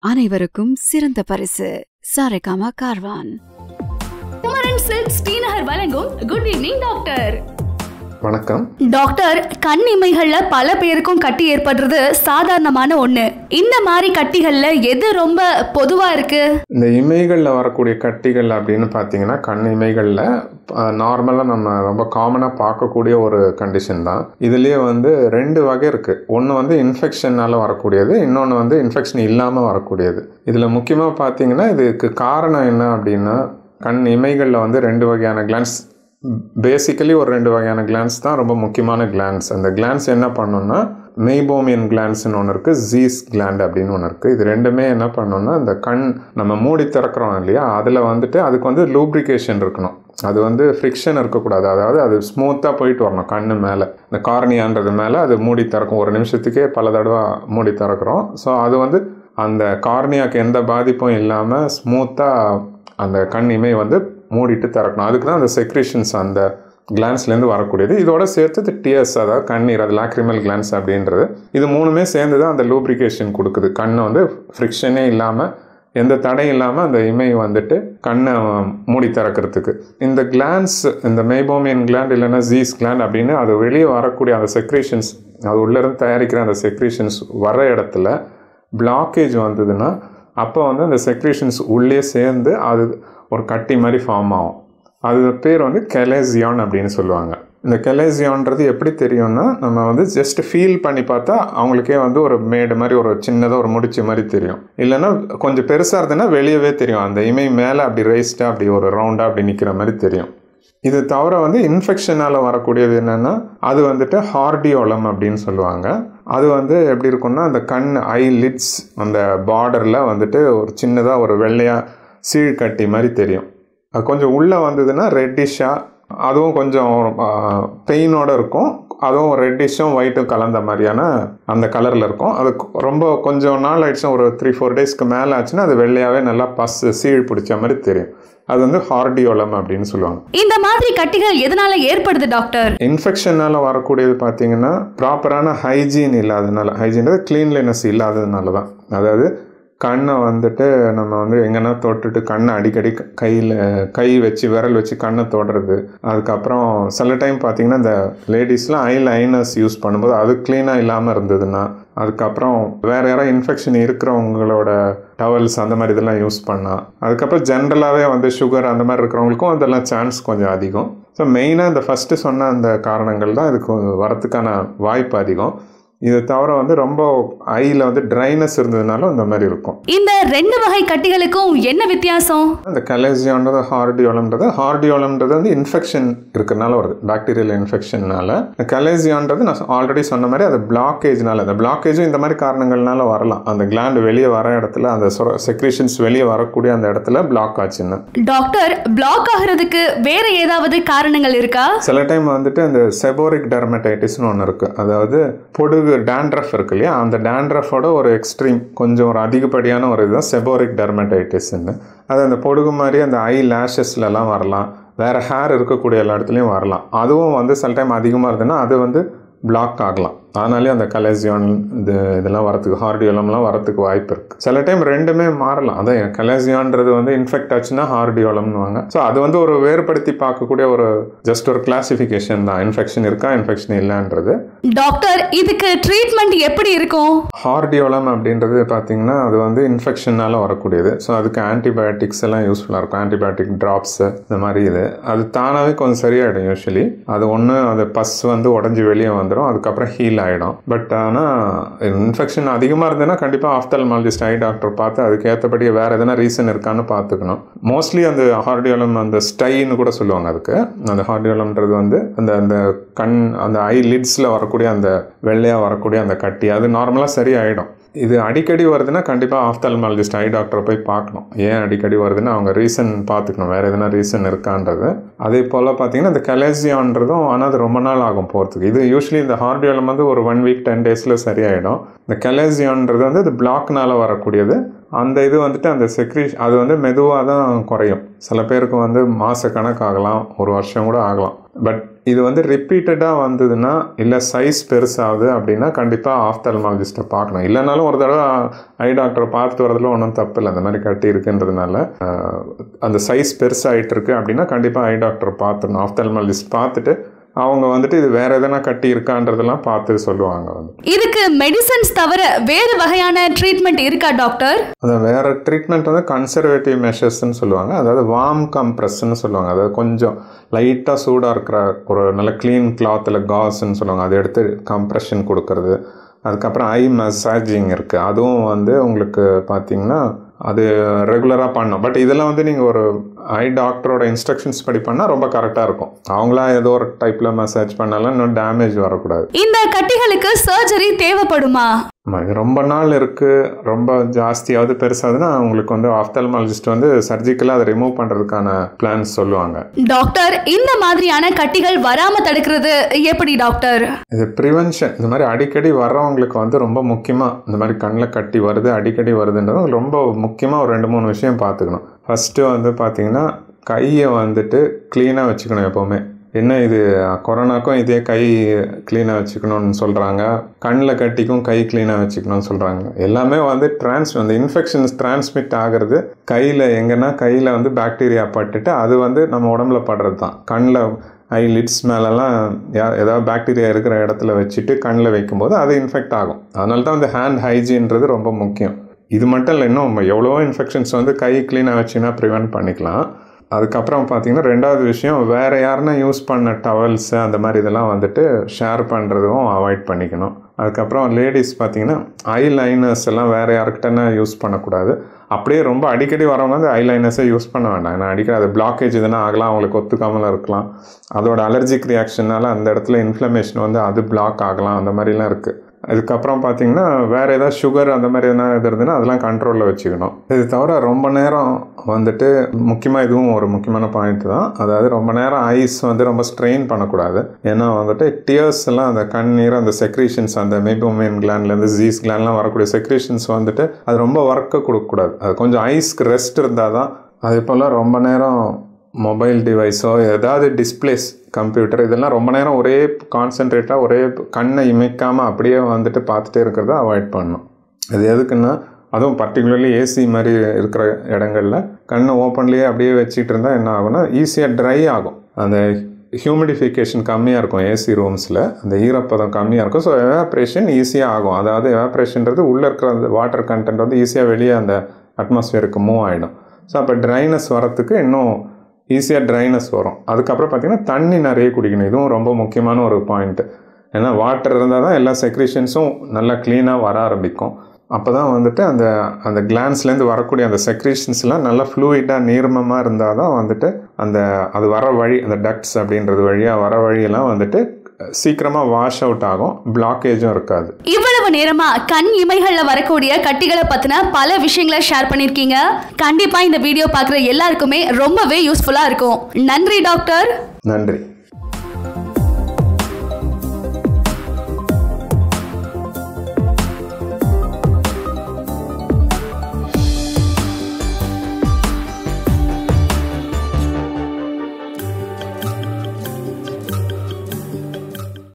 அனைவருக்கும் சிறந்த பரிசு சாரேகாமா கார்வான் குமரன் சில்க் ஸ்ரீநகர் வழங்கும் குட் ஈவினிங் டாக்டர் வணக்கம் டாக்டர் கண் இமைகள்ல பல பேருக்கும் கட்டி ஏற்படுறது சாதாரணமான ஒண்ணு இந்த மாதிரி கட்டிகள்ல எது ரொம்ப பொதுவா இருக்கு இந்த இமைகளில் வரக்கூடிய கட்டிகள் அப்படின்னு பார்த்தீங்கன்னா கண் இமைகளில் நார்மலாக நம்ம ரொம்ப காமனாக பார்க்கக்கூடிய ஒரு கண்டிஷன் தான் இதுலேயே வந்து ரெண்டு வகை இருக்குது ஒன்று வந்து இன்ஃபெக்ஷனால் வரக்கூடியது இன்னொன்று வந்து இன்ஃபெக்ஷன் இல்லாமல் வரக்கூடியது இதில் முக்கியமாக பார்த்தீங்கன்னா இதுக்கு காரணம் என்ன அப்படின்னா கண் இமைகளில் வந்து ரெண்டு வகையான கிளான்ஸ் பேசிக்கலி ஒரு ரெண்டு வகையான கிளான்ஸ் தான் ரொம்ப முக்கியமான கிளான்ஸ் அந்த கிளான்ஸ் என்ன பண்ணுன்னா மெய்போமியன் கிளான்ஸ்னு ஒன்று இருக்குது ஜீஸ் கிளாண்ட் அப்படின்னு ஒன்று இருக்குது இது ரெண்டுமே என்ன பண்ணணும்னா இந்த கண் நம்ம மூடி திறக்கிறோம் இல்லையா அதில் வந்துட்டு அதுக்கு வந்து லூப்ரிகேஷன் இருக்கணும் அது வந்து ஃப்ரிக்ஷன் இருக்கக்கூடாது அதாவது அது ஸ்மூத்தாக போயிட்டு வரணும் கண்ணு மேலே இந்த கார்னியான்றது மேலே அது மூடி திறக்கும் ஒரு நிமிஷத்துக்கே பல தடவை மூடி திறக்கிறோம் ஸோ அது வந்து அந்த கார்னியாக்கு எந்த பாதிப்பும் இல்லாமல் ஸ்மூத்தாக அந்த கண் இமை வந்து மூடிட்டு திறக்கணும் அதுக்கு தான் அந்த செக்ரேஷன்ஸ் அந்த கிளான்ஸ்லேருந்து வரக்கூடியது இதோட சேர்த்து டியர்ஸ் அதாவது கண்ணீர் அது லாக்ரிமல் கிளான்ஸ் அப்படின்றது இது மூணுமே சேர்ந்து தான் அந்த லூப்ரிகேஷன் கொடுக்குது கண்ணை வந்து ஃப்ரிக்ஷனே இல்லாமல் எந்த தடையும் இல்லாமல் அந்த இமை வந்துட்டு கண்ணை மூடி திறக்கிறதுக்கு இந்த கிளான்ஸ் இந்த மெய்போமியன் கிளாண்ட் இல்லைன்னா ஜீஸ் கிளாண்ட் அப்படின்னு அது வெளியே வரக்கூடிய அந்த செக்ரேஷன்ஸ் அது உள்ளேருந்து தயாரிக்கிற அந்த செக்ரேஷன்ஸ் வர இடத்துல பிளாக்கேஜ் வந்ததுன்னா அப்போ வந்து அந்த செக்ரேஷன்ஸ் உள்ளே சேர்ந்து அது ஒரு கட்டி மாதிரி ஃபார்ம் ஆகும் அது பேர் வந்து கெலேசியான் அப்படின்னு சொல்லுவாங்க இந்த கெலேசியான்றது எப்படி தெரியும்னா நம்ம வந்து ஜஸ்ட் ஃபீல் பண்ணி பார்த்தா அவங்களுக்கே வந்து ஒரு மேடு மாதிரி ஒரு சின்னதாக ஒரு முடிச்சு மாதிரி தெரியும் இல்லைன்னா கொஞ்சம் பெருசாக இருந்ததுன்னா வெளியவே தெரியும் அந்த இமை மேலே அப்படி ரைஸ்டாக அப்படி ஒரு ரவுண்டாக அப்படி நிற்கிற மாதிரி தெரியும் இது தவிர வந்து இன்ஃபெக்ஷனால் வரக்கூடியது என்னென்னா அது வந்துட்டு ஹார்டியோலம் அப்படின்னு சொல்லுவாங்க அது வந்து எப்படி இருக்கும்னா அந்த கண் ஐ லிட்ஸ் அந்த பார்டரில் வந்துட்டு ஒரு சின்னதாக ஒரு வெள்ளையாக சீழ்கட்டி மாதிரி தெரியும் அது கொஞ்சம் உள்ளே வந்ததுன்னா ரெட்டிஷாக அதுவும் கொஞ்சம் பெயினோடு இருக்கும் அதுவும் ரெட்டிஷும் ஒயிட்டும் கலந்த மாதிரியான அந்த கலரில் இருக்கும் அது ரொம்ப கொஞ்சம் நாள் ஆயிடுச்சுன்னா ஒரு த்ரீ ஃபோர் டேஸ்க்கு மேலே ஆச்சுன்னா அது வெள்ளையாகவே நல்லா பஸ் சீழ் பிடிச்ச மாதிரி தெரியும் அது வந்து ஹார்டியோலம் அப்படின்னு சொல்லுவாங்க இந்த மாதிரி கட்டிகள் எதனால ஏற்படுது டாக்டர் இன்ஃபெக்ஷனால் வரக்கூடியது பார்த்தீங்கன்னா ப்ராப்பரான ஹைஜீன் இல்லாததுனால ஹைஜீன்றது க்ளீன்லினஸ் இல்லாததுனால தான் அதாவது கண்ணை வந்துட்டு நம்ம வந்து எங்கன்னா தொட்டுட்டு கண்ணை அடிக்கடி கையில் கை வச்சு விரல் வச்சு கண்ணை தொடுறது அதுக்கப்புறம் சில டைம் பார்த்தீங்கன்னா இந்த லேடிஸ்லாம் ஐ லைனர்ஸ் யூஸ் பண்ணும்போது அது க்ளீனாக இல்லாமல் இருந்ததுன்னா அதுக்கப்புறம் வேறு யாராவது இன்ஃபெக்ஷன் இருக்கிறவங்களோட டவல்ஸ் அந்த மாதிரி இதெல்லாம் யூஸ் பண்ணால் அதுக்கப்புறம் ஜென்ரலாகவே வந்து சுகர் அந்த மாதிரி இருக்கிறவங்களுக்கும் அதெல்லாம் சான்ஸ் கொஞ்சம் அதிகம் ஸோ மெயினாக இந்த ஃபஸ்ட்டு சொன்ன அந்த காரணங்கள் தான் இதுக்கு வரத்துக்கான வாய்ப்பு அதிகம் இதை தவிர வந்து ரொம்ப ஐயில் வந்து ட்ரைனஸ் இருந்ததுனால இந்த மாதிரி இருக்கும் இந்த ரெண்டு வகை கட்டிகளுக்கும் என்ன வித்தியாசம் இந்த கலேசியான்றது ஹார்டியோலம்ன்றது ஹார்டியோலம்ன்றது வந்து இன்ஃபெக்ஷன் இருக்கிறனால வருது பாக்டீரியல் இன்ஃபெக்ஷன்னால இந்த கலேசியான்றது நான் ஆல்ரெடி சொன்ன மாதிரி அது பிளாக்கேஜ்னால அந்த பிளாக்கேஜும் இந்த மாதிரி காரணங்கள்னால வரலாம் அந்த கிளாண்ட் வெளியே வர இடத்துல அந்த செக்ரேஷன்ஸ் வெளியே வரக்கூடிய அந்த இடத்துல பிளாக் ஆச்சுன்னு டாக்டர் பிளாக் ஆகிறதுக்கு வேற ஏதாவது காரணங்கள் இருக்கா சில டைம் வந்துட்டு அந்த செபோரிக் டெர்மடைட்டிஸ்னு ஒன்று இருக்குது அதாவது பொடுகு டேண்ட்ரஃப் இருக்கு இல்லையா அந்த டேண்ட்ரஃபோட ஒரு எக்ஸ்ட்ரீம் கொஞ்சம் ஒரு அதிகப்படியான ஒரு இதுதான் செபோரிக் டெர்மடைட்டிஸ்ன்னு அது அந்த பொடுகு மாதிரி அந்த ஐ லேஷஸ்லலாம் வரலாம் வேறு ஹேர் இருக்கக்கூடிய எல்லா இடத்துலையும் வரலாம் அதுவும் வந்து சில டைம் அதிகமாக இருந்ததுன்னா அது வந்து பிளாக் ஆகலாம் அதனாலே அந்த கலேசியான் இது இதெல்லாம் வரத்துக்கு ஹார்டியோலம்லாம் வரத்துக்கு வாய்ப்பு இருக்குது சில டைம் ரெண்டுமே மாறலாம் அதான் கலேசியான்றது வந்து இன்ஃபெக்ட் ஆச்சுன்னா ஹார்டியோலம்னுவாங்க ஸோ அது வந்து ஒரு வேறுபடுத்தி பார்க்கக்கூடிய ஒரு ஜஸ்ட் ஒரு கிளாசிஃபிகேஷன் தான் இன்ஃபெக்ஷன் இருக்கா இன்ஃபெக்ஷன் இல்லைன்றது டாக்டர் இதுக்கு ட்ரீட்மெண்ட் எப்படி இருக்கும் ஹார்டியோலம் அப்படின்றது பார்த்தீங்கன்னா அது வந்து இன்ஃபெக்ஷனால் வரக்கூடியது ஸோ அதுக்கு ஆன்டிபயோட்டிக்ஸ் எல்லாம் யூஸ்ஃபுல்லாக இருக்கும் ஆன்டிபயோட்டிக் ட்ராப்ஸு இந்த மாதிரி இது அது தானாகவே கொஞ்சம் சரியாயிடும் யூஸ்வலி அது ஒன்று அது பஸ் வந்து உடஞ்சி வெளியே வந்துடும் அதுக்கப்புறம் ஹீல் ஆகிடும் பட் ஆனால் இன்ஃபெக்ஷன் அதிகமாக இருந்ததுன்னா கண்டிப்பாக ஆஃப்தல்மாலஜிஸ்ட் ஐ டாக்டர் பார்த்து அதுக்கு ஏற்றபடி வேறு எதனா ரீசன் இருக்கான்னு பார்த்துக்கணும் மோஸ்ட்லி அந்த ஹார்டியோலம் அந்த ஸ்டைன்னு கூட சொல்லுவாங்க அதுக்கு அந்த ஹார்டியோலம்ன்றது வந்து அந்த அந்த கண் அந்த ஐ லிட்ஸில் வரக்கூடிய அந்த வெள்ளையாக வரக்கூடிய அந்த கட்டி அது நார்மலாக சரியாயிடும் இது அடிக்கடி வருதுன்னா கண்டிப்பாக ஆஃப்தல்மாலஜிஸ்ட் ஐ டாக்டரை போய் பார்க்கணும் ஏன் அடிக்கடி வருதுன்னா அவங்க ரீசன் பார்த்துக்கணும் வேறு எதனா ரீசன் இருக்கான்றது அதே போல் பார்த்தீங்கன்னா இந்த கலேசியான்றதும் ஆனால் அது ரொம்ப நாள் ஆகும் போகிறதுக்கு இது யூஸ்வலி இந்த ஹார்டியோலம் வந்து ஒரு ஒன் வீக் டென் டேஸில் சரியாயிடும் இந்த கலேசியான்றது வந்து இது பிளாக்னால் வரக்கூடியது அந்த இது வந்துட்டு அந்த செக்ரீஷ் அது வந்து மெதுவாக தான் குறையும் சில பேருக்கு வந்து மாத கணக்காகலாம் ஒரு வருஷம் கூட ஆகலாம் பட் இது வந்து ரிப்பீட்டடாக வந்ததுன்னா இல்லை சைஸ் பெருசாகுது அப்படின்னா கண்டிப்பாக ஆஃப்தல்மாலஜிஸ்ட்டை பார்க்கணும் இல்லைனாலும் ஒரு தடவை ஐ டாக்டரை பார்த்துட்டு வரதுல ஒன்றும் தப்பு இல்லை அந்த மாதிரி கட்டி இருக்குன்றதுனால ஆஹ், அந்த சைஸ் பெருசாகிட்டு இருக்கு அப்படின்னா கண்டிப்பாக ஐ டாக்டர் பார்த்துடணும் ஆஃப்தல்மாலஜிஸ்ட் பார்த்துட்டு அவங்க வந்துட்டு இது வேற எதனா கட்டி இருக்கான்றதெல்லாம் பார்த்து சொல்லுவாங்க வந்து இதுக்கு மெடிசன்ஸ் தவிர வேறு வகையான ட்ரீட்மெண்ட் இருக்கா டாக்டர் அது வேற ட்ரீட்மெண்ட் வந்து கன்சர்வேட்டிவ் மெஷர்ஸ்ன்னு சொல்லுவாங்க அதாவது வார்ம் கம்ப்ரெஸ்ன்னு சொல்லுவாங்க அதாவது கொஞ்சம் லைட்டாக சூடாக இருக்கிற ஒரு நல்ல க்ளீன் கிளாத்தில் காஸ்ன்னு சொல்லுவாங்க அதை எடுத்து கம்ப்ரெஷன் கொடுக்கறது அதுக்கப்புறம் ஐ மசாஜிங் இருக்குது அதுவும் வந்து உங்களுக்கு பார்த்தீங்கன்னா அது ரெகுலராக பண்ணணும் பட் இதெல்லாம் வந்து நீங்கள் ஒரு ஐ டாக்டரோட இன்ஸ்ட்ரக்ஷன்ஸ் படி பண்ணால் ரொம்ப கரெக்டாக இருக்கும் அவங்களா ஏதோ ஒரு டைப்பில் மசாஜ் பண்ணாலும் இன்னும் டேமேஜ் வரக்கூடாது இந்த கட்டிகளுக்கு சர்ஜரி தேவைப்படுமா ஆமாம் இது ரொம்ப நாள் இருக்குது ரொம்ப ஜாஸ்தியாவது பெருசாகுதுன்னா உங்களுக்கு வந்து ஆஃப்தல்மாலஜிஸ்ட் வந்து சர்ஜிக்கலாக அதை ரிமூவ் பண்ணுறதுக்கான பிளான்ஸ் சொல்லுவாங்க டாக்டர் இந்த மாதிரியான கட்டிகள் வராம தடுக்கிறது எப்படி டாக்டர் இது ப்ரிவென்ஷன் இந்த மாதிரி அடிக்கடி வர்றவங்களுக்கு வந்து ரொம்ப முக்கியமாக இந்த மாதிரி கண்ணில் கட்டி வருது அடிக்கடி வருதுன்றது ரொம்ப முக்கியமாக ஒரு ரெண்டு மூணு விஷயம் பார்த்துக்கணும் ஃபஸ்ட்டு வந்து பார்த்தீங்கன்னா கையை வந்துட்டு க்ளீனாக வச்சுக்கணும் எப்போவுமே என்ன இது கொரோனாக்கும் இதே கை க்ளீனாக வச்சுக்கணும்னு சொல்கிறாங்க கண்ணில் கட்டிக்கும் கை க்ளீனாக வச்சுக்கணும்னு சொல்கிறாங்க எல்லாமே வந்து டிரான்ஸ் அந்த இன்ஃபெக்ஷன்ஸ் டிரான்ஸ்மிட் ஆகிறது கையில் எங்கன்னா கையில் வந்து பாக்டீரியா பட்டுட்டு அது வந்து நம்ம உடம்புல படுறது தான் கண்ணில் ஐ லிட்ஸ் மேலெல்லாம் யா- ஏதாவது பாக்டீரியா இருக்கிற இடத்துல வச்சுட்டு கண்ணில் வைக்கும்போது அது இன்ஃபெக்ட் ஆகும் அதனால தான் வந்து ஹேண்ட் ஹைஜீன்றது ரொம்ப முக்கியம் இது மட்டும் இல்லை இன்னும் எவ்வளவோ இன்ஃபெக்ஷன்ஸ் வந்து கை க்ளீனாக வச்சுன்னா ப்ரிவென்ட் பண்ணிக்கலாம் அதுக்கப்புறம் பார்த்தீங்கன்னா ரெண்டாவது விஷயம் வேறு யாருன்னா யூஸ் பண்ண டவல்ஸு அந்த மாதிரி இதெல்லாம் வந்துட்டு ஷேர் பண்ணுறதும் அவாய்ட் பண்ணிக்கணும் அதுக்கப்புறம் லேடிஸ் பார்த்தீங்கன்னா ஐ லைனர்ஸ் எல்லாம் வேறு யாருக்கிட்டனா யூஸ் பண்ணக்கூடாது அப்படியே ரொம்ப அடிக்கடி வரவங்க வந்து ஐ லைனர்ஸே யூஸ் பண்ண வேண்டாம் ஏன்னா அடிக்கடி அது பிளாக்கேஜ் எதுனா ஆகலாம் அவங்களுக்கு ஒத்துக்காமல் இருக்கலாம் அதோட அலர்ஜிக் ரியாக்ஷனால அந்த இடத்துல இன்ஃப்ளமேஷன் வந்து அது பிளாக் ஆகலாம் அந்த மாதிரிலாம் இருக்குது அதுக்கப்புறம் பார்த்தீங்கன்னா வேறு ஏதாவது சுகர் அந்த மாதிரி எதனா இது இருந்ததுன்னா அதெல்லாம் கண்ட்ரோலில் வச்சுக்கணும் இது தவிர ரொம்ப நேரம் வந்துட்டு முக்கியமாக இதுவும் ஒரு முக்கியமான பாயிண்ட் தான் அதாவது ரொம்ப நேரம் ஐஸ் வந்து ரொம்ப ஸ்ட்ரெயின் பண்ணக்கூடாது ஏன்னா வந்துட்டு டியர்ஸ் எல்லாம் அந்த கண்ணீர் அந்த செக்ரீஷன்ஸ் அந்த மெய்போமியன் கிளாண்ட்லேருந்து ஜீஸ் கிளாண்ட்லாம் வரக்கூடிய செக்ரீஷன்ஸ் வந்துட்டு அது ரொம்ப ஒர்க்கை கொடுக்கக்கூடாது அது கொஞ்சம் ஐஸ்க்கு ரெஸ்ட் இருந்தால் தான் அதே போல் ரொம்ப நேரம் மொபைல் டிவைஸோ ஏதாவது டிஸ்பிளேஸ் கம்ப்யூட்டர் இதெல்லாம் ரொம்ப நேரம் ஒரே கான்சென்ட்ரேட்டாக ஒரே கண்ணை இமைக்காமல் அப்படியே வந்துட்டு பார்த்துட்டே இருக்கிறத அவாய்ட் பண்ணணும் அது எதுக்குன்னா அதுவும் பர்டிகுலர்லி ஏசி மாதிரி இருக்கிற இடங்கள்ல கண்ணை ஓப்பன்லேயே அப்படியே வச்சுட்டு இருந்தால் என்ன ஆகும்னா ஈஸியாக ட்ரை ஆகும் அந்த ஹியூமிடிஃபிகேஷன் கம்மியாக இருக்கும் ஏசி ரூம்ஸில் அந்த ஈரப்பதம் கம்மியாக இருக்கும் ஸோ எவாப்ரேஷன் ஈஸியாக ஆகும் அதாவது எவாப்ரேஷன்றது உள்ளே இருக்கிற அந்த வாட்டர் கண்டென்ட் வந்து ஈஸியாக வெளியே அந்த அட்மாஸ்பியருக்கு மூவ் ஆகிடும் ஸோ அப்போ ட்ரைனஸ் வரத்துக்கு இன்னும் ஈஸியாக ட்ரைனஸ் வரும் அதுக்கப்புறம் பார்த்திங்கன்னா தண்ணி நிறைய குடிக்கணும் இதுவும் ரொம்ப முக்கியமான ஒரு பாயிண்ட்டு ஏன்னா வாட்டர் இருந்தால் தான் எல்லா செக்ரீஷன்ஸும் நல்லா க்ளீனாக வர ஆரம்பிக்கும் அப்போ தான் வந்துட்டு அந்த அந்த கிளான்ஸ்லேருந்து வரக்கூடிய அந்த செக்ரீஷன்ஸ்லாம் நல்லா ஃப்ளூயிடாக நீர்மமாக இருந்தால் தான் வந்துட்டு அந்த அது வர வழி அந்த டக்ட்ஸ் அப்படின்றது வழியாக வர வழியெல்லாம் வந்துட்டு சீக்கிரமாக வாஷ் அவுட் ஆகும் பிளாக்கேஜும் இருக்காது இவ்வளவு நேரமா கண் இமைகள்ல வரக்கூடிய கட்டிகளை பத்தின பல விஷயங்களை ஷேர் பண்ணிருக்கீங்க கண்டிப்பா இந்த வீடியோ பார்க்குற எல்லாருக்குமே ரொம்பவே யூஸ்ஃபுல்லா இருக்கும் நன்றி டாக்டர் நன்றி